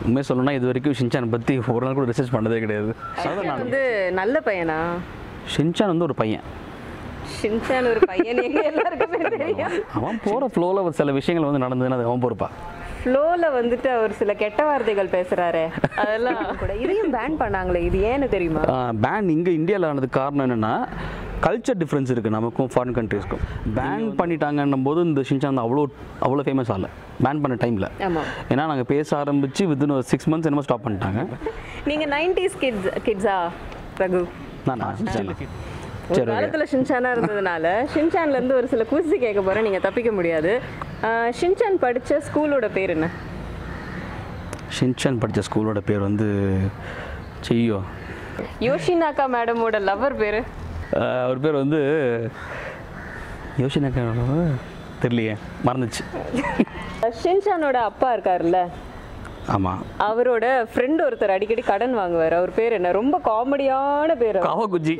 உண்மையாக சொல்லணும்னா இது வரைக்கும் ஷின்சான் பற்றி ஒரு நாள் கூட ரிசர்ச் பண்ணதே கிடையாது அதான் நான் வந்து நல்ல பையனா ஷின்சான் வந்து ஒரு பையன் ஷின்சான் ஒரு பையன் எங்க எல்லாருக்குமே தெரியும் அவன் போகிற ஃப்ளோவில் சில விஷயங்கள் வந்து நடந்ததுன்னா அது அவன் பொறுப்பா ஃப்ளோல வந்துட்டு அவர் சில கெட்ட வார்த்தைகள் பேசுறாரே அதெல்லாம் கூட இதையும் பேன் பண்ணாங்களே இது ஏன்னு தெரியுமா பேன் இங்கே இந்தியாவில் ஆனதுக்கு காரணம் என்னென்னா கல்ச்சர் டிஃப்ரென்ஸ் இருக்குது நமக்கும் ஃபாரின் கண்ட்ரீஸ்க்கும் பேன் பண்ணிட்டாங்கன்னும் போது இந்த ஷின்சான் வந்து அவ்வளோ அவ்வளோ ஃபேமஸ் ஆகல பேன் பண்ண டைமில் ஆமா ஏன்னா நாங்கள் பேச ஆரம்பித்து வித்தின் ஒரு சிக்ஸ் மந்த்ஸ் என்னமோ ஸ்டாப் பண்ணிட்டாங்க நீங்க நைன்டிஸ் கிட்ஸ் கிட்ஸா ரகு நான் நான் ஷின்சான் ஒரு சரி okay. காலத்துல ஷின்சானா இருந்ததுனால ஷின்சான்ல இருந்து ஒரு சில குசி கேட்க போறேன் நீங்க தப்பிக்க முடியாது ஆஹ் ஷின்சான் படிச்ச ஸ்கூலோட பேர் என்ன ஷின்சான் படித்த ஸ்கூலோட பேர் வந்து செய்யோ யோஷினாக்கா மேடமோட லவர் பேரு அவர் பேர் வந்து யோசினாக்கா தெரியலையே மறந்துச்சு ஷின்சானோட அப்பா இருக்காருல்ல ஆமாம் அவரோட ஃப்ரெண்ட் ஒருத்தர் அடிக்கடி கடன் வாங்குவார் அவர் பேர் என்ன ரொம்ப காமெடியான பேர் அவர். காவகுஜி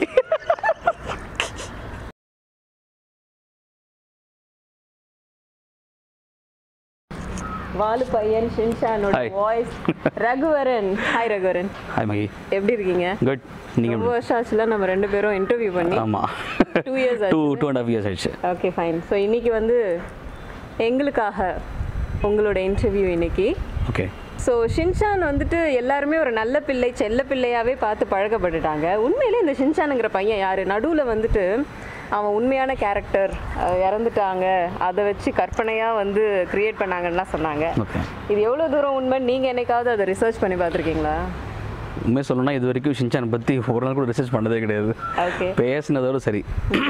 வாலு பையன் ஷின்சானோட Hi. Voice Raghuvaran hi Raghuvaran hi Maggie எப்படி இருக்கீங்க குட் நீங்கள் ரொம்ப வருஷம் ஆச்சுல நம்ம ரெண்டு பேரும் இன்டர்வியூ பண்ணி ஆமாம் டூ இயர்ஸ் டூ ஆச்சு டூ அண்ட் ஹாஃப் இயர்ஸ் ஆயிடுச்சு ஓகே ஃபைன் ஸோ இன்னைக்கு வந்து எங்களுக்காக உங்களோட இன்டர்வியூ இன்னைக்கு ஓகே ஸோ ஷின்சான் வந்துட்டு எல்லாருமே ஒரு நல்ல பிள்ளை செல்ல பிள்ளையாவே பார்த்து பழக்கப்பட்டுட்டாங்க உண்மையிலே இந்த ஷின்சானுங்கிற பையன் யாரு நடுவில் வந்துட்டு அவன் உண்மையான கேரக்டர் இறந்துட்டாங்க அதை வச்சு கற்பனையாக வந்து கிரியேட் பண்ணாங்கன்னுலாம் சொன்னாங்க ஓகே இது எவ்வளோ தூரம் உண்மை நீங்கள் என்னைக்காவது அதை ரிசர்ச் பண்ணி பார்த்துருக்கீங்களா உண்மையாக சொல்லணும்னா இது வரைக்கும் ஷின்சான் பற்றி ஒரு நாள் கூட ரிசர்ச் பண்ணதே கிடையாது ஓகே பேசினதோட சரி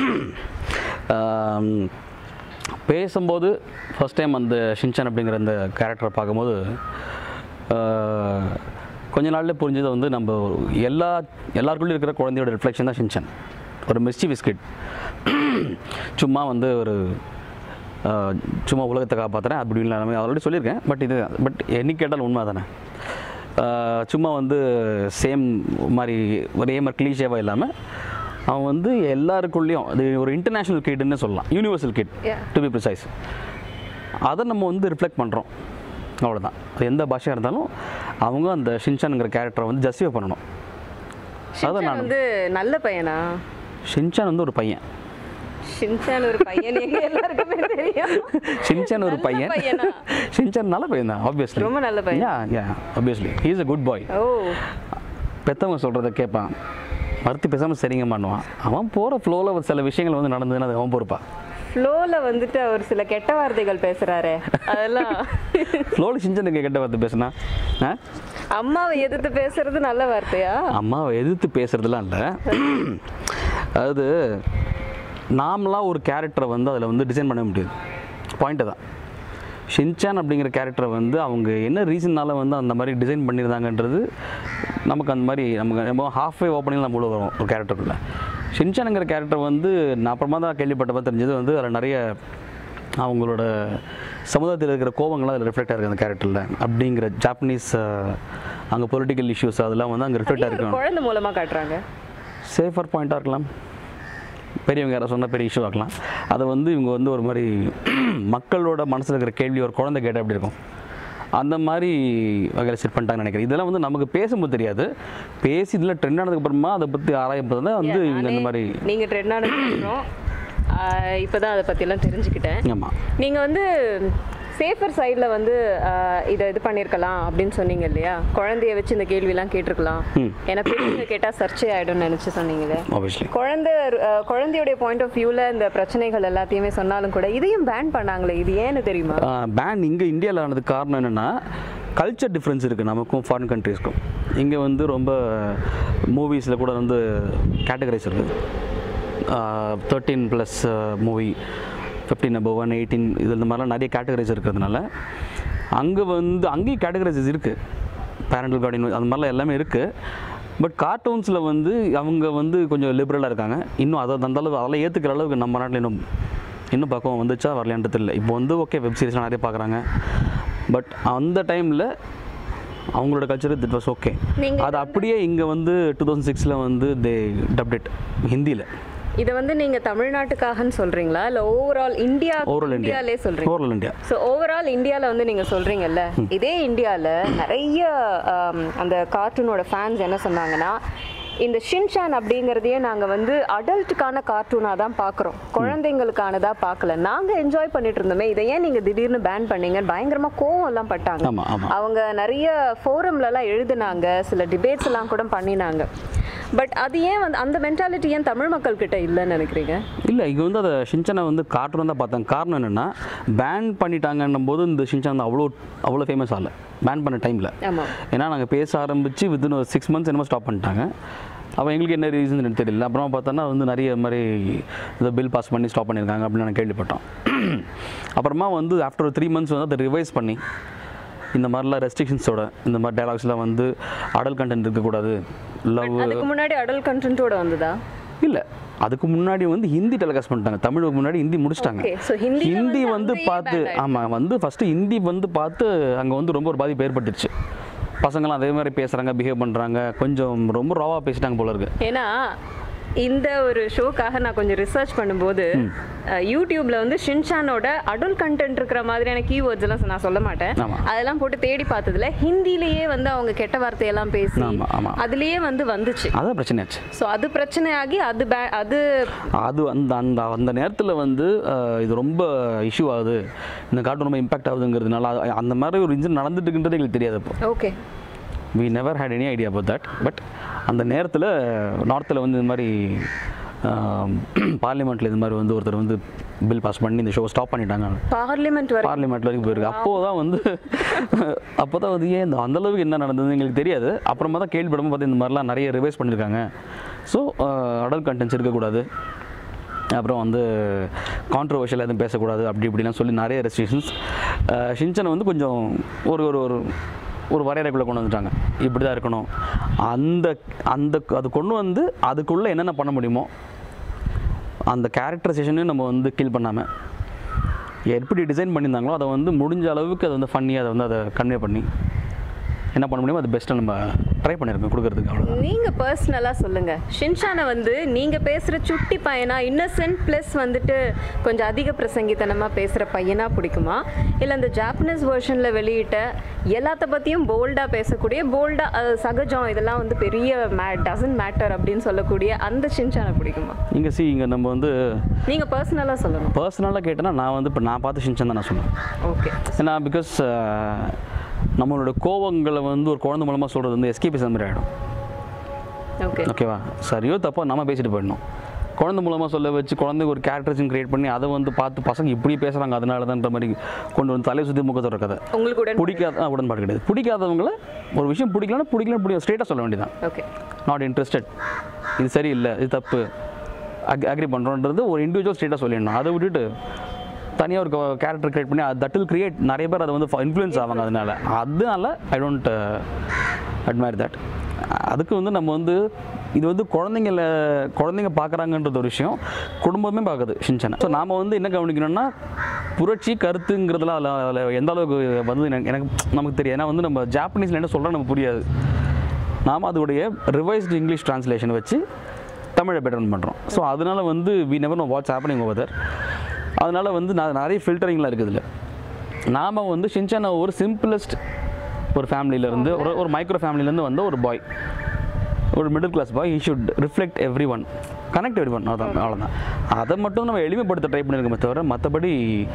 ஆம், பேசும்போது ஃபர்ஸ்ட் டைம் அந்த ஷின்சான் அப்படிங்கிற அந்த கேரக்டரை பார்க்கும்போது ஆஹ், கொஞ்ச நாள்ல புரிஞ்சது வந்து நம்ம எல்லா எல்லாருக்குள்ளேயும் இருக்கிற குழந்தையோட ரிஃப்ளெக்ஷன் தான் ஷின்சான் ஒரு மிஸ்டி பிஸ்கெட் சும்மா வந்து ஒரு ஆஹ், சும்மா உலகத்தை காப்பாற்றுறேன் அப்படி எல்லாமே ஆல்ரெடி சொல்லியிருக்கேன் பட் இது பட் என்னைக்கு கேட்டாலும் உண்மை தானே ஆஹ், சும்மா வந்து சேம் மாதிரி ஒரே மாதிரி கிளீஷேவாக இல்லாமல் அவன் வந்து எல்லாருக்குள்ளேயும் அது ஒரு இன்டர்நேஷ்னல் கிட்னு சொல்லலாம் universal kid Yeah. To be precise அதை நம்ம வந்து ரிஃப்ளெக்ட் பண்ணுறோம் அவ்வளோதான் அது எந்த பாஷையாக இருந்தாலும் அவங்க அந்த ஷின்சானுங்கிற கேரக்டரை வந்து ஜஸ்டிஃபை பண்ணணும் அதான் ஷின்சான் நான் வந்து நல்ல பையனா ஷின்சான் வந்து ஒரு பையன் ஷின்சான் ஒரு பையன் எங்க எல்லாருக்குமே தெரியும் ஷின்சான் ஒரு நல்ல பையன் பையனா? ஷின்சான் நல்ல பையன் தான் ஆப்வியஸ்லி ரொம்ப நல்ல பையன். Yeah yeah obviously he is a good boy ஓ பெத்தவங்க சொல்கிறத கேட்பான் மறுத்து பேசாமல் சரிங்க பண்ணுவான் அவன் போகிற ஃப்ளோவில் சில விஷயங்கள் வந்து நடந்ததுன்னா அது அவன் பொறுப்பா ஃப்ளோல வந்துட்டு அவர் சில கெட்ட வார்த்தைகள் பேசுறாரே அதெல்லாம் ஃப்ளோவில் ஷின்சானுக்கு கெட்ட வார்த்தை பேசுனா ஆ அம்மாவை எதிர்த்து பேசுறது நல்ல வார்த்தையா அம்மாவை எதிர்த்து பேசுறதுலாம் இல்லை அதாவது நாமளாம் ஒரு கேரக்டரை வந்து அதில் வந்து டிசைன் பண்ண முடியாது பாயிண்ட்டு தான் ஷின்சான் அப்படிங்கிற கேரக்டரை வந்து அவங்க என்ன ரீசன்னால வந்து அந்த மாதிரி டிசைன் பண்ணியிருந்தாங்கன்றது நமக்கு அந்த மாதிரி நமக்கு நம்ம ஹாஃப் வே ஓப்பனிங் நம்ம உள்ள வரும் ஒரு கேரக்டருக்குள்ள ஷின்சானுங்கிற கேரக்டர் வந்து நான் அப்புறமா தான் கேள்விப்பட்டப்ப தெரிஞ்சது வந்து அதில் நிறைய அவங்களோட சமுதாயத்தில் இருக்கிற கோபங்கள்லாம் அதில் ரிஃப்ளெக்ட் ஆகிருக்கு அந்த கேரக்டரில் அப்படிங்கிற ஜாப்பனீஸ் அங்கே பொலிட்டிக்கல் இஷ்யூஸ் அதெல்லாம் வந்து அங்கே ரிஃப்ளெக்ட் ஒரு ஆகிருக்கும் குழந்தை மூலமா காட்டுறாங்க சேஃபர் பாயிண்ட்டாக இருக்கலாம் பெரியவங்க யாராவது சொன்னால் பெரிய இஷ்யூ ஆக்கலாம் அதை வந்து இவங்க வந்து ஒரு மாதிரி மக்களோட மனசில் இருக்கிற கேள்வி ஒரு குழந்தை கேட்டால் எப்படி இருக்கும் அந்த மாதிரி வகையில் செட் பண்ணிட்டாங்கன்னு நினைக்கிறேன் இதெல்லாம் வந்து நமக்கு பேசும்போது தெரியாது பேசி இதில் ட்ரெண்ட் ஆனதுக்கு அப்புறமா அதை பற்றி ஆராயப்போது தான் வந்து இவங்க இந்த மாதிரி நீங்க ட்ரெண்ட் ஆனதுக்கப்புறம் இப்போதான் அதை பற்றியெல்லாம் தெரிஞ்சுக்கிட்டேன் ஆமாம் நீங்க வந்து சேஃபர் சைடில் வந்து ஆஹ், இதை இது பண்ணியிருக்கலாம் அப்படின்னு சொன்னீங்க இல்லையா குழந்தைய வச்சு இந்த கேள்விலாம் கேட்டிருக்கலாம் ம். ஏன்னா பெரியவங்க கேட்டால் சர்ச்சை ஆகிடும்னு நினச்சி சொன்னீங்களே ஆப்வியஸ்லி குழந்தை அஹ், குழந்தையுடைய பாயிண்ட் ஆஃப் வியூவில் இந்த பிரச்சனைகள் எல்லாத்தையுமே சொன்னாலும் கூட இதையும் பேன் பண்ணாங்களே இது ஏன்னு தெரியுமா பேன் இங்கே இந்தியாவில் ஆனதுக்கு காரணம் என்னென்னா கல்ச்சர் டிஃப்ரென்ஸ் இருக்குது நமக்கும் ஃபாரின் கண்ட்ரீஸ்க்கும் இங்கே வந்து ரொம்ப மூவிஸில் கூட வந்து கேட்டகரைஸ் இருக்குது thirteen plus movie fifteen above one eighteen இது இந்த மாதிரிலாம் நிறைய கேட்டகரைஸ் இருக்கிறதுனால அங்கே வந்து அங்கேயும் கேட்டகரைசஸ் இருக்குது பேரண்டல் கார்டின் அந்த மாதிரிலாம் எல்லாமே இருக்குது பட் கார்ட்டூன்ஸில் வந்து அவங்க வந்து கொஞ்சம் லிபரலாக இருக்காங்க இன்னும் அதை அந்த அளவு அதெல்லாம் ஏற்றுக்கிற அளவுக்கு நம்ம நாட்டில் இன்னும் இன்னும் பக்கம் வந்துச்சா வரலையான்றது இல்லை இப்போ வந்து ஓகே வெப் சீரிஸ்லாம் நிறைய பார்க்குறாங்க பட் அந்த டைமில் அவங்களோட கல்ச்சர் திட் வாஸ் ஓகே நீங்க அது அப்படியே இங்கே வந்து டூ தௌசண்ட் சிக்ஸில் வந்து தே டப்டேட் ஹிந்தியில் இதை வந்து நீங்க தமிழ்நாட்டுக்காகன்னு சொல்றீங்களா இல்ல ஓவரால் இந்தியா ஓவரால் இந்தியா இந்தியாலே சொல்றீங்க ஓவரால் இந்தியா ஸோ ஓவரால் இந்தியாவில் வந்து நீங்கள் சொல்கிறீங்கல்ல இதே இந்தியாவில் நிறைய ஆம், அந்த கார்ட்டூனோட ஃபேன்ஸ் என்ன சொன்னாங்கன்னா இந்த ஷின்சான் அப்படிங்கிறதையே நாங்கள் வந்து அடல்ட்டுக்கான கார்ட்டூனாக தான் பார்க்குறோம் குழந்தைங்களுக்கானதாக பார்க்கல நாங்கள் என்ஜாய் பண்ணிட்டு இருந்தோமே இதை ஏன் நீங்கள் திடீர்னு பேன் பண்ணீங்கன்னு பயங்கரமாக கோவம் எல்லாம் பட்டாங்க ஆமாம் ஆமாம் அவங்க நிறைய ஃபோரம்லலாம் எழுதுனாங்க சில டிபேட்ஸ் எல்லாம் கூட பண்ணினாங்க பட் அது ஏன் வந்து அந்த மென்டாலிட்டி ஏன் தமிழ் மக்கள் கிட்ட இல்லைன்னு நினைக்கிறீங்க இல்லை இங்கே வந்து அதை ஷின்சானை வந்து கார்ட்டூன் தான் பார்த்தாங்க காரணம் என்னென்னா பேன் பண்ணிட்டாங்கன்னும் போது இந்த ஷின்சான் வந்து அவ்வளோ அவ்வளோ ஃபேமஸ் ஆகல பேன் பண்ண டைமில் ஆமாம் ஏன்னா நாங்கள் பேச ஆரம்பித்து வித்தின் ஒரு சிக்ஸ் மந்த்ஸ் என்னமோ ஸ்டாப் பண்ணிட்டாங்க அப்போ எங்களுக்கு என்ன ரீசன் எனக்கு தெரியல அப்புறமா பார்த்தோன்னா வந்து நிறைய மாதிரி இதை பில் பாஸ் பண்ணி ஸ்டாப் பண்ணியிருக்காங்க அப்படின்னு நான் கேள்விப்பட்டோம் அப்புறமா வந்து ஆஃப்டர் ஒரு த்ரீ மந்த்ஸ் வந்து அதை ரிவைஸ் பண்ணி இந்த மாதிரிலாம் ரெஸ்ட்ரிக்ஷன்ஸோட இந்த மாதிரி டைலாக்ஸ்லாம் வந்து அடல் கண்டென்ட் இருக்கக்கூடாது லவ் அதுக்கு முன்னாடி அடல்ட் கண்டென்ட்டோட வந்ததா இல்லை அதுக்கு முன்னாடி வந்து ஹிந்தி டெலிகாஸ்ட் பண்ணிட்டாங்க தமிழுக்கு முன்னாடி ஹிந்தி முடிச்சிட்டாங்க Okay, so ஹிந்தில ஹிந்தி வந்து வந்து அங்கேயே பார்த்து ban ஆயிடுச்சு. ஆமாம் வந்து ஃபஸ்ட்டு ஹிந்தி வந்து பார்த்து அங்கே வந்து ரொம்ப ஒரு பாதிப்பு ஏற்பட்டுருச்சு பசங்களாம் அதே மாதிரி பேசுகிறாங்க பிஹேவ் பண்ணுறாங்க கொஞ்சம் ரொம்ப ராவாக பேசிட்டாங்க போல இருக்கு ஏன்னா இந்த ஒரு ஷோக்காக நான் கொஞ்சம் ரிசர்ச் பண்ணும்போது அஹ், யூடியூப்ல வந்து ஷின்சானோட அடல் கண்டென்ட் இருக்கிற மாதிரியான கீவேர்ட்ஸ் எல்லாம் நான் சொல்ல மாட்டேன் ஆமா. அதெல்லாம் போட்டு தேடி பார்த்ததுல ஹிந்திலேயே வந்து அவங்க கெட்ட வார்த்தையெல்லாம் பேசி ஆமா, ஆமா. அதுலயே வந்து வந்துச்சு அதான் பிரச்சனையாச்சு ஸோ அது பிரச்சனையாகி அது பே- அது அது அந்த அந்த அந்த நேரத்தில் வந்து அஹ், இது ரொம்ப இஷ்யூ ஆகுது இந்த கார்ட்டூன் ரொம்ப இம்பாக்ட் ஆகுதுங்கிறதுனால அது- அந்த மாதிரி ஒரு இன்சிடென்ட் நடந்துட்டு இருக்குன்றது எங்களுக்கு தெரியாது அப்போ okay we never had any idea about that but அந்த நேரத்தில் நார்த்தில் வந்து இந்த மாதிரி பார்லிமெண்ட்டில் இது மாதிரி வந்து ஒருத்தர் வந்து பில் பாஸ் பண்ணி இந்த ஷோ ஸ்டாப் பண்ணிட்டாங்க பார்லிமெண்ட் வரை பார்லிமெண்ட் வரைக்கும் போயிருக்கு அப்போ தான் வந்து அப்போ தான் வந்து ஏன் இந்த அந்த அளவுக்கு என்ன நடந்ததுன்னு எங்களுக்கு தெரியாது அப்புறமா தான் கேள்விப்படும் பார்த்து இந்த மாதிரிலாம் நிறைய ரிவைஸ் பண்ணியிருக்காங்க ஸோ அடல் கண்டென்ட்ஸ் இருக்கக்கூடாது அப்புறம் வந்து கான்ட்ரவர்ஷியல் எதுவும் பேசக்கூடாது அப்படி இப்படிலாம் சொல்லி நிறைய ரெஸ்ட்ரிக்ஷன்ஸ் ஷின்சனை வந்து கொஞ்சம் ஒரு ஒரு ஒரு ஒரு வரையறைக்குள்ளே கொண்டு வந்துட்டாங்க இப்படி தான் இருக்கணும் அந்த அந்த அது கொண்டு வந்து அதுக்குள்ளே என்னென்ன பண்ண முடியுமோ அந்த கேரக்டரைசேஷனையும் நம்ம வந்து கில் பண்ணாமல் எப்படி டிசைன் பண்ணியிருந்தாங்களோ அதை வந்து முடிஞ்ச அளவுக்கு அதை வந்து ஃபன்னி அதை வந்து அதை கன்வே பண்ணி என்ன பண்ண முடியுமோ அது பெஸ்ட்டாக நம்ம ட்ரை பண்ணியிருக்கோம் கொடுக்கறதுக்கு அவ்வளோதான் நீங்க பர்சனலா சொல்லுங்க ஷின்ஷானை வந்து நீங்க பேசுற சுட்டி பையனா இன்னசென்ட் ப்ளஸ் வந்துட்டு கொஞ்சம் அதிக பிரசங்கித்தனமா பேசுற பையனா பிடிக்குமா இல்ல இந்த ஜாப்பனீஸ் வெர்ஷன்ல வெளியிட்ட எல்லாத்த பத்தியும் போல்டா பேசக்கூடிய போல்டா சகஜம் இதெல்லாம் வந்து பெரிய மே டசன் மேட்டர் அப்படின்னு சொல்லக்கூடிய அந்த ஷின்ஷானை பிடிக்குமா இங்கே சி இங்கே நம்ம வந்து நீங்க பர்சனலா சொல்லணும் பர்சனலாக கேட்டேன்னா நான் வந்து இப்போ நான் பார்த்த ஷின்சன் தான் நான் சொன்னேன் ஓகே ஏன்னா பிகாஸ் நம்மளோட கோவங்களை வந்து ஒரு குழந்தை மூலமாக சொல்கிறது வந்து எஸ்கேபிசம் மாதிரி ஆகிடும் ஓகே ஓகேவா சரியோ தப்போ நம்ம பேசிட்டு போயிடணும் குழந்தை மூலமாக சொல்ல வச்சு குழந்தைக்கு ஒரு கேரக்டர்ஸும் கிரியேட் பண்ணி அதை வந்து பார்த்து பசங்க இப்படி பேசுகிறாங்க அதனால தான்ற மாதிரி கொண்டு வந்து தலை சுற்றி முகத்தோட கதை உங்களுக்கு உடன் பிடிக்காத ஆ, உடன்பாடு கிடையாது பிடிக்காதவங்கள ஒரு விஷயம் பிடிக்கலன்னா பிடிக்கலன்னு பிடிக்கும் ஸ்ட்ரெயிட்டாக சொல்ல வேண்டியதான் ஓகே நாட் இன்ட்ரெஸ்டட் இது சரியில்லை இது தப்பு அக் அக்ரி பண்ணுறோன்றது ஒரு இண்டிவிஜுவல் ஸ்டேட்டாக சொல்லிடணும் அதை விட்டுட்டு தனியாக ஒரு கேரக்டர் கிரியேட் பண்ணி தட் வில் கிரியேட் நிறைய பேர் அதை வந்து இன்ஃப்ளூயன்ஸ் ஆவாங்க அதனால அதனால ஐ டோன்ட் அட்மையர் தட் அதுக்கு வந்து நம்ம வந்து இது வந்து குழந்தைங்கள குழந்தைங்க பார்க்குறாங்கன்றது ஒரு விஷயம் குடும்பமே பார்க்குது ஷின்சனை ஸோ நாம் வந்து என்ன கவனிக்கணும்னா புரட்சி கருத்துங்கிறதுலாம் அதில் அதில் எந்த அளவுக்கு வந்து எனக்கு எனக்கு நமக்கு தெரியாது ஏன்னா வந்து நம்ம ஜாப்பனீஸில் என்ன சொல்கிறோம் நமக்கு புரியாது நாம் அதோடைய ரிவைஸ்டு இங்கிலீஷ் ட்ரான்ஸ்லேஷன் வச்சு தமிழை பெட்டர்ன் பண்ணுறோம் ஸோ அதனால வந்து we never know what's happening over அதனால வந்து நான் நிறைய ஃபில்டரிங்லாம் இருக்குது இதில் நாம் வந்து ஷின்சான ஒரு சிம்பிளஸ்ட் ஒரு ஃபேமிலியிலேருந்து ஒரு ஒரு மைக்ரோ ஃபேமிலியிலேருந்து வந்த ஒரு பாய் ஒரு middle class boy he should reflect everyone connect everyone அதான் அவ்வளோதான் அதை மட்டும் நம்ம எளிமைப்படுத்த ட்ரை பண்ணியிருக்கோமே தவிர மற்றபடி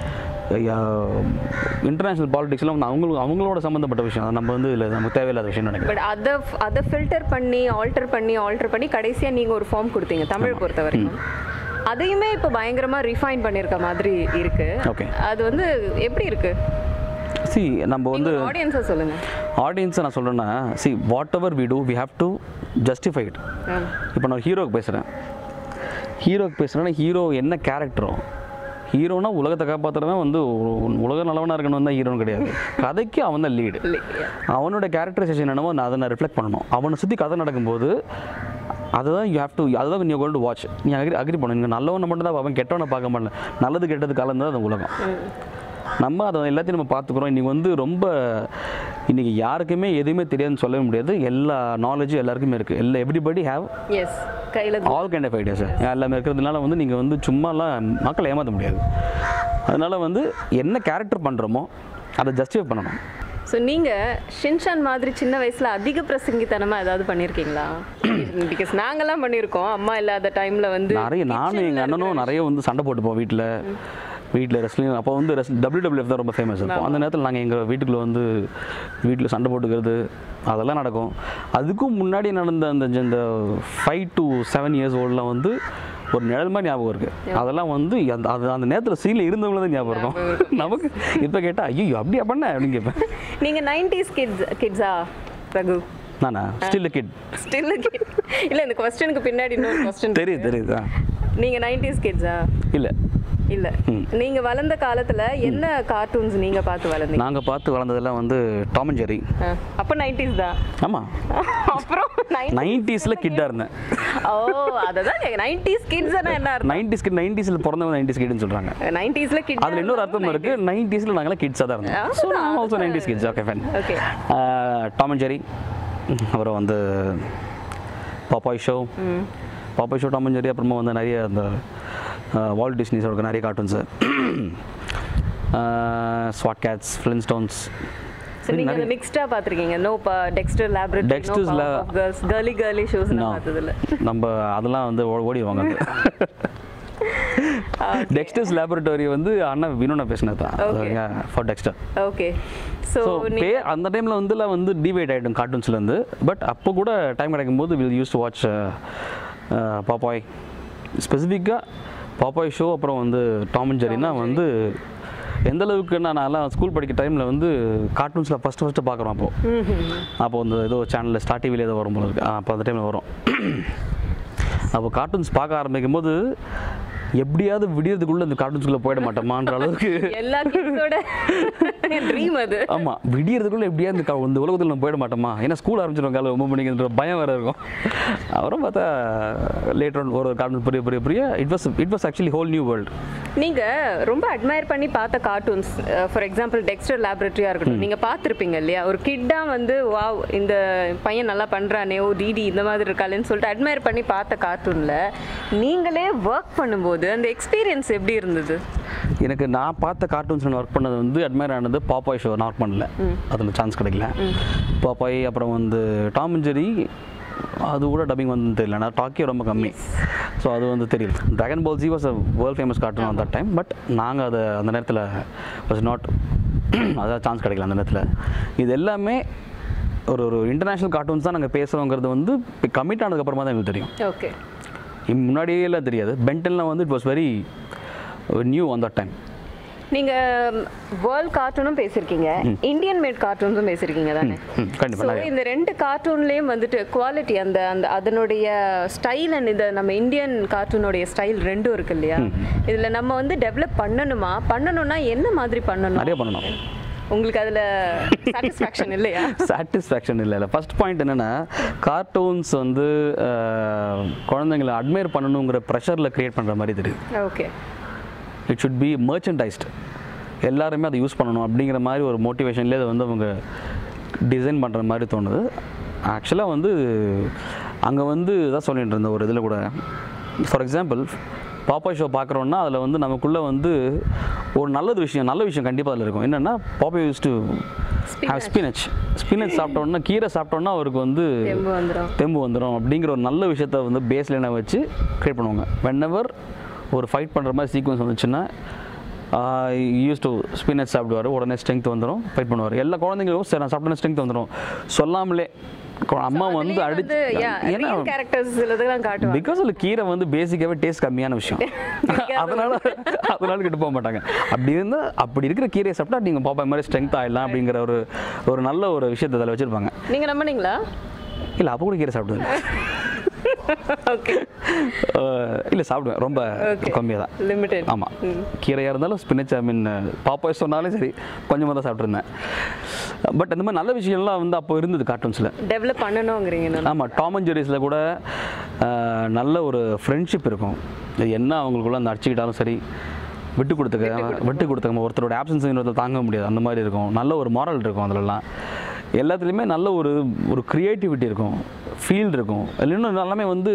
இன்டர்நேஷ்னல் பாலிடிக்ஸ்லாம் வந்து அவங்களுக்கு அவங்களோட சம்மந்தப்பட்ட விஷயம் அது நம்ம வந்து இல்லை நமக்கு தேவையில்லாத விஷயம் நினைக்கிறேன் பட் அதை அதை ஃபில்டர் பண்ணி ஆல்டர் பண்ணி ஆல்டர் பண்ணி கடைசியாக நீங்கள் ஒரு ஃபார்ம் கொடுத்தீங்க தமிழ் பொறுத்த வரைக்கும் அதையுமே இப்போ பயங்கரமா ரிஃபைன் பண்ணியிருக்க மாதிரி இருக்கு Okay. அது வந்து எப்படி இருக்கு சி நம்ம வந்து ஆடியன்ஸை சொல்லுங்க ஆடியன்ஸை நான் சொல்கிறேன்னா see whatever we do we have to justify it ah. இப்போ நான் ஹீரோக்கு பேசுகிறேன் ஹீரோக்கு பேசுகிறேன்னா ஹீரோ என்ன கேரக்டரோ ஹீரோனா உலகத்தை காப்பாற்றுறவன் வந்து ஒரு உலக நல்லவனாக இருக்கணும் தான் ஹீரோன்னு கிடையாது கதைக்கு அவன் தான் லீடு இல்லையா? அவனோட கேரக்டரைசேஷன் என்னமோ நான் அதை நான் ரிஃப்ளெக்ட் பண்ணணும் அவனை சுற்றி கதை நடக்கும்போது அதுதான் யூ ஹேவ் டு அதுதான் நீ கோல்டு வாட்ச் நீ அக்ரி அக்ரி பண்ணணும் நீங்கள் நல்லவனை மட்டும் தான் அவன் கெட்டவனை பார்க்க மாட்டேன் நல்லது கெட்டது கலந்து அந்த உலகம் நம்ம அதை எல்லாத்தையும் நம்ம பார்த்துக்குறோம் இன்றைக்கி வந்து ரொம்ப இன்றைக்கி யாருக்குமே எதுவுமே தெரியாதுன்னு சொல்லவே முடியாது எல்லா நாலேஜும் எல்லாருக்குமே இருக்குது எல்லா எவ்ரிபடி ஹேவ் எஸ் கையில் ஆல் கைண்ட் ஆஃப் ஐடியாஸ் எல்லாமே இருக்கிறதுனால வந்து நீங்கள் வந்து சும்மாலாம் மக்களை ஏமாற்ற முடியாது அதனால் வந்து என்ன கேரக்டர் பண்ணுறோமோ அதை ஜஸ்டிஃபை பண்ணணும் ஸோ நீங்கள் ஷின்ஷான் மாதிரி சின்ன வயசில் அதிக பிரசங்கித்தனமாக ஏதாவது பண்ணியிருக்கீங்களா பிகாஸ் நாங்கெல்லாம் பண்ணியிருக்கோம் அம்மா இல்லாத டைமில் வந்து நிறைய நானும் எங்கள் அண்ணனும் நிறைய வந்து சண்டை போட்டுப்போம் வீட்டில் வீட்டில் ரெஸ்லிங் அப்போ வந்து ரெஸ் டபிள்யூ தான் ரொம்ப ஃபேமஸ் இருக்கும் அந்த நேரத்தில் நாங்கள் எங்கள் வீட்டுக்குள்ளே வந்து வீட்டில் சண்டை போட்டுக்கிறது அதெல்லாம் நடக்கும் அதுக்கும் முன்னாடி நடந்த அந்த இந்த ஃபைவ் டு செவன் இயர்ஸ் ஓல்டெலாம் வந்து ஒரு நிழல் மாதிரி ஞாபகம் இருக்குது அதெல்லாம் வந்து அந்த அது அந்த நேரத்தில் சீனில் இருந்தவங்கள தான் ஞாபகம் இருக்கும் நமக்கு இப்போ கேட்டால் ஐயோ அப்படியா பண்ண அப்படின்னு கேட்பேன் நீங்கள் நைன்டிஸ் கிட்ஸ் கிட்ஸா ரகு நானா ஸ்டில் கிட் ஸ்டில் கிட் இல்லை இந்த கொஸ்டினுக்கு பின்னாடி இன்னொரு கொஸ்டின் தெரியுது தெரியுதா நீங்கள் நைன்டிஸ் கிட்ஸா இல்லை இல்லை நீங்கள் வளர்ந்த காலத்தில் என்ன கார்ட்டூன்ஸ் நீங்கள் பார்த்து வளர்ந்தீங்க நாங்கள் பார்த்து வளர்ந்ததெல்லாம் வந்து டாம் அண்ட் ஜெரி ஆ, அப்போ நைன்டிஸ் தான் ஆமாம் அப்புறம் நைன்டிஸில் கிட்டாக இருந்தேன் ஓ அதை தான் நைன்டிஸ் கிட்ஸ் என்ன அர்த்தம் நைன்டிஸ் கிட் நைன்டிஸில் பிறந்தவங்க நைன்டிஸ் கிட்னு சொல்கிறாங்க நைன்டிஸ்ல கிட் அதில் இன்னொரு அர்த்தம் இருக்கு நைன்டிஸில் நாங்களாம் கிட்ஸாக தான் இருந்தோம் ஸோ நான் also nineties kids okay fan okay Tom and Jerry அப்புறம் வந்து Popeye show Popeye show Tom and Jerry அப்புறமா வந்து நிறைய அந்த வால் டிஸ்னிஸோட நிறைய கார்ட்டூன்ஸு ஸ்வாட் கேட்ஸ் ஃப்ளின்ஸ்டோன்ஸ் ஸோ நீங்க அந்த மிக்ஸ்டா பார்த்துருக்கீங்க நோ பா Dexter laboratory no Dexter's power la- off girls girly girly shows பார்த்ததில்ல நம்ம அதெல்லாம் வந்து ஓ- ஓடிடுவாங்க வந்து டெக்ஸ்டர்ஸ் லேபரட்டரி வந்து அண்ணா வினோனா பேசினது தான் for Dexter okay so so பே அந்த டைமில் வந்துலாம் வந்து டிவைட் ஆகிடும் கார்ட்டூன்ஸ்லேருந்து பட் அப்போ கூட டைம் கிடைக்கும் போது will use to watch Popeye ஸ்பெசிஃபிக்காக பாப்பாய் ஷோ அப்புறம் வந்து டாம் அண்ட் ஜெரினா வந்து எந்த அளவுக்கு நான் நான்லாம் ஸ்கூல் படிக்கிற டைமில் வந்து கார்ட்டூன்ஸில் ஃபஸ்ட்டு ஃபஸ்ட்டு பார்க்குறோம் அப்போ அப்போ வந்து ஏதோ சேனலில் ஸ்டார் டிவியில் ஏதோ வரும் போல இருக்கு அப்போ அந்த டைமில் வரும் அப்போ கார்ட்டூன்ஸ் பார்க்க ஆரம்பிக்கும் போது எப்படியாவது விடியறதுக்குள்ளே இந்த கார்ட்டூன்ஸ்குள்ளே போயிட மாட்டோமான்ற அளவுக்கு எல்லா கிட்ஸோட ட்ரீம் அது ஆமாம் விடியறதுக்குள்ள எப்படியா இந்த க- இந்த உலகத்தில் நம்ம போயிட மாட்டோமா ஏன்னா ஸ்கூல் ஆரம்பிச்சிடும் காலை ரொம்ப மணிக்குன்ற பயம் வேறு இருக்கும் அப்புறம் பார்த்தா லேட்டர் ஒரு கார்ட்டூன் பெரிய பெரிய பெரிய it was it was actually whole new world நீங்க ரொம்ப அட்மையர் பண்ணி பார்த்த கார்ட்டூன்ஸ் ஃபார் எக்ஸாம்பிள் டெக்ஸ்டர் லேபரேட்டரியா இருக்கட்டும் நீங்க பார்த்துருப்பீங்க இல்லையா ஒரு கிட்டா வந்து வாவ் இந்த பையன் நல்லா பண்றானே ஓ டிடி இந்த மாதிரி இருக்காளேன்னு சொல்லிட்டு அட்மையர் பண்ணி பார்த்த கார்ட்டூன்ல நீங்களே ஒர்க் பண்ணும்போது அந்த எக்ஸ்பீரியன்ஸ் எப்படி இருந்தது எனக்கு நான் பார்த்த கார்ட்டூன்ஸ் நான் ஒர்க் பண்ணது வந்து அட்மையர் ஆனது பாப்பாய் ஷோ நான் ஒர்க் பண்ணல அதில் சான்ஸ் கிடைக்கல பாப்பாய் அப்புறம் வந்து டாம் அண்ட் ஜெரி அது கூட டப்பிங் வந்து தெரியல நான் டாக்கியோ ரொம்ப கம்மி ஸோ அது வந்து தெரியல Dragon Ball Z was a world famous cartoon அந்த டைம் பட் நாங்கள் அதை அந்த நேரத்தில் வாஸ் நாட் அதாவது சான்ஸ் கிடைக்கல அந்த நேரத்தில் இது எல்லாமே ஒரு ஒரு இன்டர்நேஷ்னல் கார்ட்டூன்ஸ் தான் நாங்கள் பேசுகிறோங்கிறது வந்து கமிட் ஆனதுக்கப்புறமா தான் எங்களுக்கு தெரியும் ஓகே இம் முன்னாடியே எல்லாம் தெரியாது பென்டன்லாம் வந்து இட் வாஸ் வெரி நியூ அந்த டைம் நீங்க வேர்ல்ட் கார்ட்டூனும் பேசியிருக்கீங்க இந்தியன் மேட் கார்ட்டூன்ஸும் பேசியிருக்கீங்க தானே ம் கண்டிப்பாக ஸோ நிறைய இந்த ரெண்டு கார்ட்டூன்லேயும் வந்துட்டு குவாலிட்டி அந்த அந்த அதனுடைய ஸ்டைல் அண்ட் இந்த நம்ம இந்தியன் கார்ட்டூனுடைய ஸ்டைல் ரெண்டும் இருக்கு இல்லையா இதில் நம்ம வந்து டெவலப் பண்ணணுமா பண்ணணும்னா என்ன மாதிரி பண்ணணும் நிறைய பண்ணணும் உங்களுக்கு அதில் சாட்டிஸ்ஃபேக்ஷன் இல்லையா சாட்டிஸ்ஃபேக்ஷன் இல்லை இல்லை ஃபர்ஸ்ட் பாயிண்ட் என்னென்னா கார்ட்டூன்ஸ் வந்து அஹ், குழந்தைங்களை அட்மையர் பண்ணணுங்கிற ப்ரெஷரில் க்ரியேட் பண்ணுற மாதிரி தெரியுது okay it should be merchandised எல்லாருமே அதை யூஸ் பண்ணணும் அப்படிங்கிற மாதிரி ஒரு மோட்டிவேஷன்லேயே அதை வந்து அவங்க டிசைன் பண்ணுற மாதிரி தோணுது ஆக்சுவலாக வந்து அங்கே வந்து இதான் சொல்லிட்டு இருந்த ஒரு இதில் கூட ஃபார் எக்ஸாம்பிள் பாப்பாய் ஷோ பார்க்குறோன்னா அதில் வந்து நமக்குள்ளே வந்து ஒரு நல்லது விஷயம் நல்ல விஷயம் கண்டிப்பாக அதில் இருக்கும் என்னென்னா Popeye use to have spinach spinach சாப்பிட்டோன்னா கீரை சாப்பிட்டோன்னா அவருக்கு வந்து தெம்பு வந்துடும் தெம்பு வந்துடும் அப்படிங்கிற ஒரு நல்ல விஷயத்த வந்து பேஸ்லைனை வச்சு க்ரியேட் பண்ணுவாங்க வென் ஒரு ஃபைட் பண்ணுற மாதிரி சீக்வன்ஸ் வந்துச்சுன்னா யூஸ் டு ஸ்பினச் சாப்பிடுவார் உடனே ஸ்ட்ரென்த் வந்துடும் ஃபைட் பண்ணுவார் எல்லா குழந்தைங்களுக்கும் சரி நான் சாப்பிட்டேன் ஸ்ட்ரென்த் வந்துடும் சொல்லாமலே கொ- அம்மா வந்து அடிச்சு ஏன்னா கேரக்டர்ஸ் சிலதெல்லாம் காட்டுவாங்க பிகாஸ் அதில் கீரை வந்து பேசிக்காகவே டேஸ்ட் கம்மியான விஷயம் அதனால அதனால கிட்ட போக மாட்டாங்க அப்படி இருந்தால் அப்படி இருக்கிற கீரையை சாப்பிட்டா நீங்கள் பாப்பா மாதிரி ஸ்ட்ரென்த் ஆயிடலாம் அப்படிங்கிற ஒரு ஒரு நல்ல ஒரு விஷயத்தை அதில் வச்சுருப்பாங்க நீங்க நம்பினீங்களா இல்லை அப்போ கூட கீரை சாப்பிடுவேன் ஓகே இல்லை சாப்பிடுவேன் ரொம்ப கம்மியாக தான் லிமிடெட் ஆமாம் கீரையாக இருந்தாலும் ஸ்பினச் ஐ மீன் பாப்பாய் சொன்னாலும் சரி கொஞ்சமாக தான் சாப்பிட்ருந்தேன் பட் அந்த மாதிரி நல்ல விஷயம்லாம் வந்து அப்போ இருந்தது கார்ட்டூன்ஸில் டெவலப் பண்ணணுங்கிறீங்க நான் ஆமாம் டாம் அண்ட் ஜெரிஸில் கூட அஹ், நல்ல ஒரு ஃப்ரெண்ட்ஷிப் இருக்கும் இது என்ன அவங்களுக்குள்ள அந்த அடிச்சுக்கிட்டாலும் சரி விட்டு கொடுத்துக்க விட்டு கொடுத்துக்க ஒருத்தரோட ஆப்சன்ஸ் இன்னொருத்தர் தாங்க முடியாது அந்த மாதிரி இருக்கும் நல்ல ஒரு மாரல் இருக்கும் அதிலலாம் எல்லாத்துலேயுமே நல்ல ஒரு ஒரு க்ரியேட்டிவிட்டி இருக்கும் ஃபீல் இருக்கும் அதுல இன்னும் எல்லாமே வந்து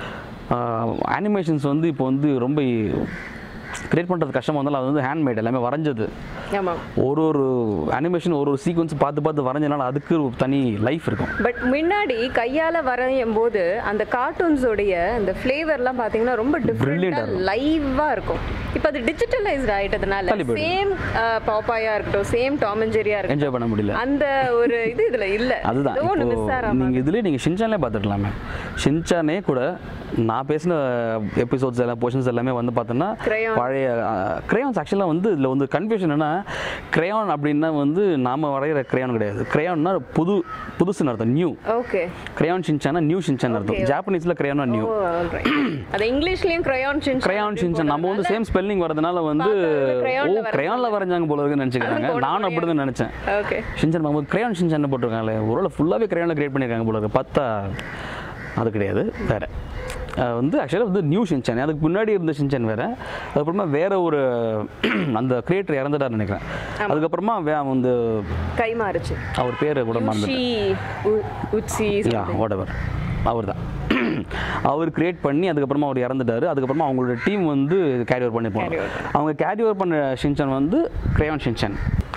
அனிமேஷன்ஸ் வந்து இப்போ வந்து ரொம்ப கிரியேட் பண்ணுறது கஷ்டமாக இருந்தாலும் அது வந்து ஹேண்ட்மேட் எல்லாமே வரைஞ்சது ஆமாம் ஒரு ஒரு அனிமேஷன் ஒரு ஒரு சீக்வன்ஸ் பார்த்து பார்த்து வரைஞ்சனால அதுக்கு ஒரு தனி லைஃப் இருக்கும் பட் முன்னாடி கையால வரையும் போது அந்த கார்ட்டூன்ஸோடைய அந்த ஃப்ளேவர்லாம் பார்த்தீங்கன்னா ரொம்ப Brilliant-ஆ டிஃப்ரெண்டாக இருக்கும். லைவாக இருக்கும் இப்போ அது டிஜிட்டலைஸ்ட் ஆயிட்டதுனால தள்ளி போயிடுது. சேம் பாப்பாயா இருக்கட்டும் சேம் டாம் அண்ட் ஜெரியா இருக்கட்டும் என்ஜாய் பண்ண முடியல அந்த ஒரு இது இதுல இல்ல அதுதான் ஏதோ ஒன்று மிஸ் இப்போ ஆகாம நீங்கள் இதுலேயே நீங்கள் ஷின்சானே பார்த்துக்கலாமே ஷின்சானே கூட நான் பேசின எபிசோட்ஸ் எல்லாம் போர்ஷன்ஸ் எல்லாமே வந்து பார்த்தோன்னா Crayon. பழைய கிரேயான்ஸ் ஆக்சுவலாக வந்து இதில் வந்து கன்ஃபியூஷன் என்ன கிரேயான் அப்படின்னா வந்து நாம வரைகிற கிரேயான் கிடையாது கிரேயான்னா புது புதுசுன்னு அர்த்தம் நியூ ஓகே கிரேயான் ஷின்சானா நியூ ஷின்சான் அர்த்தம் Okay. ஜாப்பனீஸில் கிரேயானா நியூ ஓ alright. அது இங்கிலீஷ்லயும் கிரையான் சின்சான் கிரையான் ஷின்சான் நம்ம வந்து சேம் ஸ்பெல்லிங் வரதுனால வந்து பார்த்தா crayon ஓ ல கிரையானில் வரைஞ்சாங்க போல இருக்குன்னு நினச்சிக்கிறாங்க போட நானும் அப்படி தான் நினச்சேன் ஓகே ஷின்சான் பார்க்கும்போது கிரையான் ஷின்சான் போட்டிருக்காங்களே ஒருவேளை ஃபுல்லாகவே கிரையானில் கிரியேட் பண்ணியிருக்காங்க போல இருக்கு பார்த்தா அது கிடையாது வேற அஹ் வந்து ஆக்சுவலாக வந்து நியூ ஷின்சான் அதுக்கு முன்னாடி இருந்த ஷின்சான் வேற அதுக்கப்புறமா வேற ஒரு அந்த கிரியேட்டர் இறந்துட்டார் நினைக்கிறேன் அதுக்கப்புறமா வே வந்து கை மாறுச்சு அவர் பேர் கூட மறந்து உச்சி உ- உச்சி யா வாட் எவர் அவர் தான் அவர் கிரியேட் பண்ணி அதுக்கப்புறமா அவர் இறந்துட்டாரு அதுக்கப்புறமா அவங்களோட டீம் வந்து கேரி ஓவர் பண்ணி போனாங்க Carry over. அவங்க கேரி ஓவர் பண்ண ஷின்சான் வந்து crayon Shinchan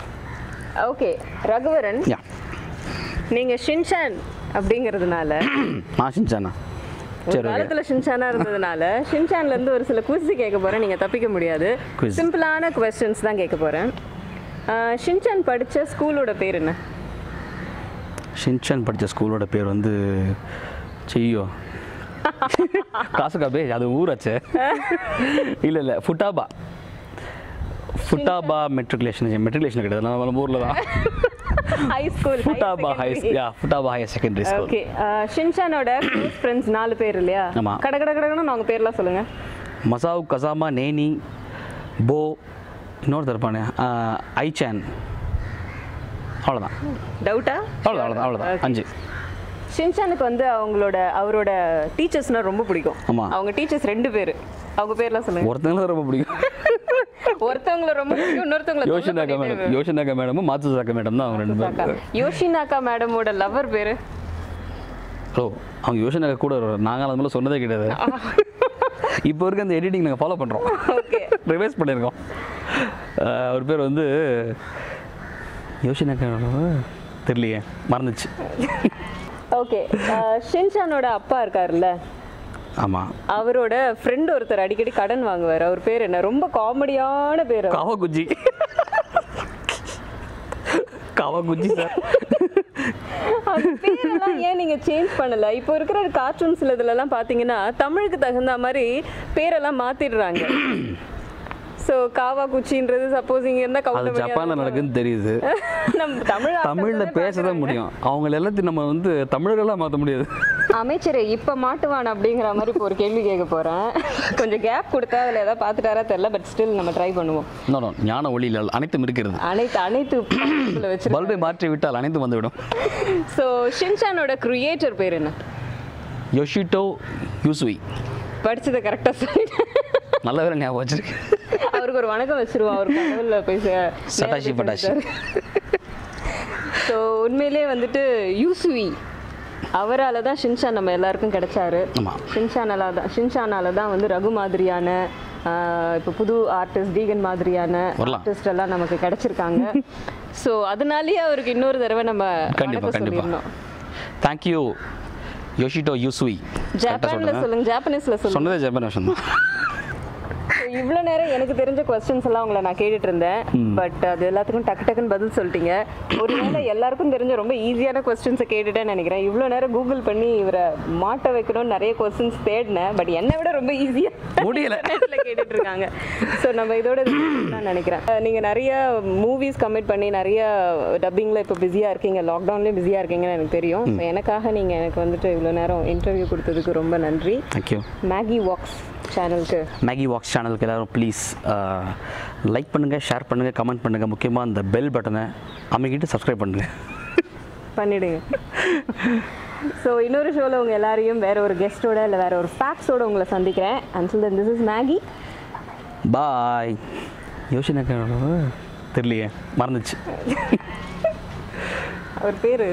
okay Raghuvaran yeah நீங்க ஷின்சான் அப்படிங்கிறதுனால நான் ஷின்சானா ஒரு சரி okay. காலத்துல ஷின்சானா இருந்ததுனால ஷின்சான்ல இருந்து ஒரு சில குவிஸ் கேட்க போறேன் நீங்க தப்பிக்க முடியாது Quiz. சிம்பிளான கொஸ்டின்ஸ் தான் கேட்க போறேன் ஆஹ் ஷின்சான் படிச்ச ஸ்கூலோட பேர் என்ன ஷின்சான் படித்த ஸ்கூலோட பேர் வந்து செய்யோ காசுகாபே அது ஊராச்சே இல்லை இல்லை ஃபுட்டாபா ஃபுட்டாபா மெட்ரிகுலேஷன் மெட்ரிகுலேஷன் கிடையாது நம்ம ஊரில் தான் high school Futaba high yeah Futaba higher secondary school okay ஷின்சானோட க்ளோஸ் ஃப்ரெண்ட்ஸ் நாலு பேர் இல்லையா ஆமா. கட கட கடன்னு அவங்க பேர்லாம் சொல்லுங்க மசாவ் கசாமா நேனி போ இன்னொருத்தர் இருப்பானே ஐச்சான் அவ்வளோதான் டவுட்டா அவ்வளோதான் அவ்வளோதான் அவ்வளோதான் அஞ்சு ஷின்சானுக்கு வந்து அவங்களோட அவரோட டீச்சர்ஸ்னா ரொம்ப பிடிக்கும் ஆமா. அவங்க டீச்சர்ஸ் ரெண்டு பேர் அவங்க பேர்லாம் சொல்லுங்க ஒருத்தங்களும் ரொம்ப பிடிக்கும் ஒருத்தவங்கள ரொம்ப பிடிக்கும் இன்னொருத்தவங்கள தொல்லை யோஷினாக்கா பண்ணிட்டே மேடம் யோஷினாக்கா மேடமும் மாத்துசாக்கா மேடம் தான் அவங்க ரெண்டு இருப்பாங்க. பேரும் யோஷினாக்கா மேடமோட லவர் பேரு ஓ அவங்க யோசனை கூட வருவார் நாங்கள் அது மாதிரிலாம் சொன்னதே கிடையாது இப்போ இருக்க அந்த எடிட்டிங் நாங்கள் ஃபாலோ பண்ணுறோம் ஓகே ரிவைஸ் பண்ணியிருக்கோம் அஹ் அவர் பேர் வந்து யோசனை தெரியலையே மறந்துச்சு ஓகே ஷின்சானோட அப்பா இருக்காருல்ல ஆமாம் அவரோட ஃப்ரெண்ட் ஒருத்தர் அடிக்கடி கடன் வாங்குவார் அவர் பேர் என்ன ரொம்ப காமெடியான பேர் அவர். காவகுஜி காவகுஜி சார் அந்த பேரெல்லாம் ஏன் நீங்க சேஞ்ச் பண்ணல இப்போ இருக்கிற கார்ட்டூன்ஸ்ல இதுலலாம் பாத்தீங்கன்னா தமிழுக்கு தகுந்த மாதிரி பேரெல்லாம் மாத்திடுறாங்க ஸோ காவா குச்சின்றது சப்போஸ் இங்க இருந்தா அது கவுண்டமணியா ஜப்பானில் நடக்குதுன்னு தெரியுது நம்ம தமிழ் தமிழில் பேச தான் முடியும் அவங்க எல்லாத்தையும் நம்ம வந்து தமிழர்களாக மாற்ற முடியாது அமைச்சரே இப்ப மாட்டுவான் அப்படிங்கிற மாதிரி இப்போ ஒரு கேள்வி கேட்க போறேன் கொஞ்சம் கேப் கொடுத்தா அதுல ஏதாவது பார்த்துட்டாரா தெரியல பட் ஸ்டில் நம்ம ட்ரை பண்ணுவோம் இன்னும் ஞான ஒளியில் அனைத்தும் இருக்கிறது அனைத்து அனைத்து வச்சு பல்பை மாற்றி விட்டால் அனைத்தும் வந்துவிடும் ஸோ ஷின்சானோட கிரியேட்டர் பேர் என்ன யோஷிட்டோ யூசுவி படிச்சதை கரெக்டாக சொல்லிட்டேன் நல்ல வேலை ஞாபகம் வச்சிருக்கு அவருக்கு ஒரு வணக்கம் வச்சிருவோம் அவர் கடவுள்ல போய் சே- சட்டாஷி நேரா பட்டாஷி. ஸோ உண்மையிலே வந்துட்டு யூசுவி அவரால தான் ஷின்சான் நம்ம எல்லாருக்கும் கிடைச்சாரு ஆமா. ஷின்சானால தான் ஷின்சானால தான் வந்து ரகு மாதிரியான ஆஹ், இப்போ புது ஆர்டிஸ்ட் டீகன் மாதிரியான வரலாம். ஆர்டிஸ்ட் எல்லாம் நமக்கு கிடைச்சிருக்காங்க ஸோ அதனாலேயே அவருக்கு இன்னொரு தடவை நம்ம கண்டிப்பா வணக்கம் கண்டிப்பா சொல்லிடணும் தேங்க்யூ யோஷிட்டோ யூசுவி ஜப்பான்ல சொல்லுங்க ஜாப்பனீஸ்ல சொல்லுங்க சொன்னதே ஜப்பான் வருஷம் தான் இவ்வளோ நேரம் எனக்கு தெரிஞ்ச கொஸ்டின்ஸ் எல்லாம் உங்களை நான் கேட்டுட்டு இருந்தேன் பட் அது எல்லாத்துக்கும் டக்கு டக்குன்னு பதில் சொல்லிட்டீங்க ஒருவேளை எல்லாருக்கும் தெரிஞ்ச ரொம்ப ஈஸியான கொஸ்டின்ஸை கேட்டுட்டேன்னு நினைக்கிறேன் இவ்வளோ நேரம் கூகுள் பண்ணி இவரை மாட்ட வைக்கணும்னு நிறைய கொஸ்டின்ஸ் தேடினேன் பட் என்னை விட ரொம்ப ஈஸியாக முடியல. கேட்டுட்டு இருக்காங்க ஸோ நம்ம இதோட இது நான் நினைக்கிறேன் அஹ் நீங்க நிறைய மூவிஸ் கமிட் பண்ணி நிறைய டப்பிங்கில் இப்போ பிஸியாக இருக்கீங்க லாக்டவுன்லேயும் பிஸியாக இருக்கீங்கன்னு எனக்கு தெரியும் So எனக்காக நீங்கள் எனக்கு வந்துட்டு இவ்வளோ நேரம் இன்டர்வியூ கொடுத்ததுக்கு ரொம்ப நன்றி தேங்க்யூ மேகி வாக்ஸ் சேனலுக்கு மேகி வாக்ஸ் சேனலுக்கு எல்லாரும் ப்ளீஸ் லைக் பண்ணுங்கள் ஷேர் பண்ணுங்கள் கமெண்ட் பண்ணுங்கள் முக்கியமாக அந்த பெல் பட்டனை அமைக்கிட்டு சப்ஸ்கிரைப் பண்ணுங்கள் பண்ணிடுங்க ஸோ இன்னொரு ஷோவில் உங்கள் எல்லாரையும் வேற ஒரு கெஸ்ட்டோட இல்லை வேற ஒரு ஃபேக்ட்ஸோட உங்களை சந்திக்கிறேன் and this is Maggie boy யோசினாக்கா தெரியலையே மறந்துச்சு அவர் பேர்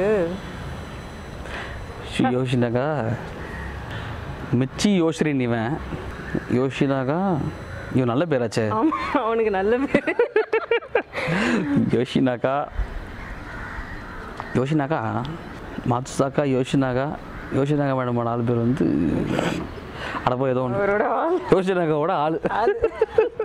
ஷி யோஷினாக்கா மிச்சி யோஷ்ரின் இவன் யோஷினாக்கா இவன் நல்ல பேராச்சே ஆமாம் அவனுக்கு நல்ல பேர் யோஷினாக்கா யோஷினாக்கா மாத்சுசாக்கா யோஷினாக்கா யோஷினாக்கா மேடம் நாலு பேர் வந்து அடப்போ ஏதோ ஒன்று அவரோட ஆள் யோஷினாக்காவோட ஆள் அது